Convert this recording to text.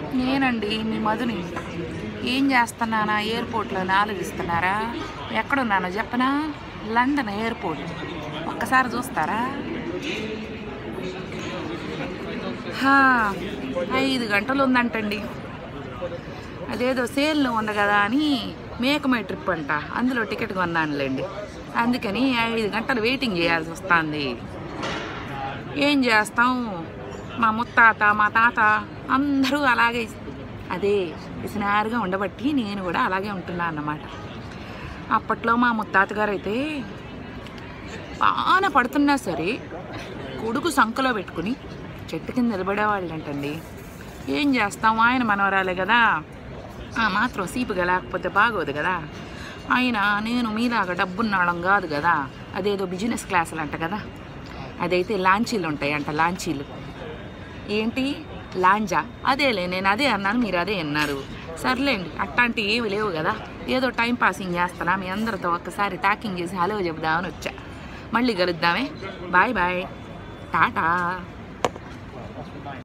నేనండి మీ మధుని ఏం చేస్తున్నానా ఎయిర్పోర్ట్లో ఆలోచిస్తున్నారా ఎక్కడున్నానో చెప్పనా లండన్ ఎయిర్పోర్ట్ ఒక్కసారి చూస్తారా హా, ఐదు గంటలు ఉందంటండి అదేదో సేల్లో ఉంది కదా అని మేకమే ట్రిప్ అంట అందులో టికెట్ కొన్నానులేండి అందుకని ఐదు గంటలు వెయిటింగ్ చేయాల్సి వస్తుంది ఏం చేస్తాం మా ముత్తాత మా తాత అందరూ అలాగే అదే విసినారుగా ఉండబట్టి నేను కూడా అలాగే ఉంటున్నా అన్నమాట అప్పట్లో మా ముత్తాత గారు అయితే బాగా పడుతున్నా సరే కొడుకు సంకలో పెట్టుకుని చెట్టు కింద నిలబడేవాళ్ళంటండి ఏం చేస్తాం ఆయన మనవరాలే కదా ఆ మాత్రం సీపుగా లేకపోతే బాగోదు కదా ఆయన నేను మీలాగా డబ్బున్నాళ్ళం కాదు కదా అదేదో బిజినెస్ క్లాసులు అంట కదా అదైతే లాంచీలు ఉంటాయంట లాంచీలు ఏంటి లాంజా అదేలే నేను అదే అన్నాను మీరు అదే అన్నారు సర్లేండి అట్లాంటి ఏమి లేవు కదా ఏదో టైం పాసింగ్ చేస్తానా మీ అందరితో ఒక్కసారి టాకింగ్ చేసి హలో చెబుదామని వచ్చా మళ్ళీ కలుద్దామే బాయ్ బాయ్ టాటా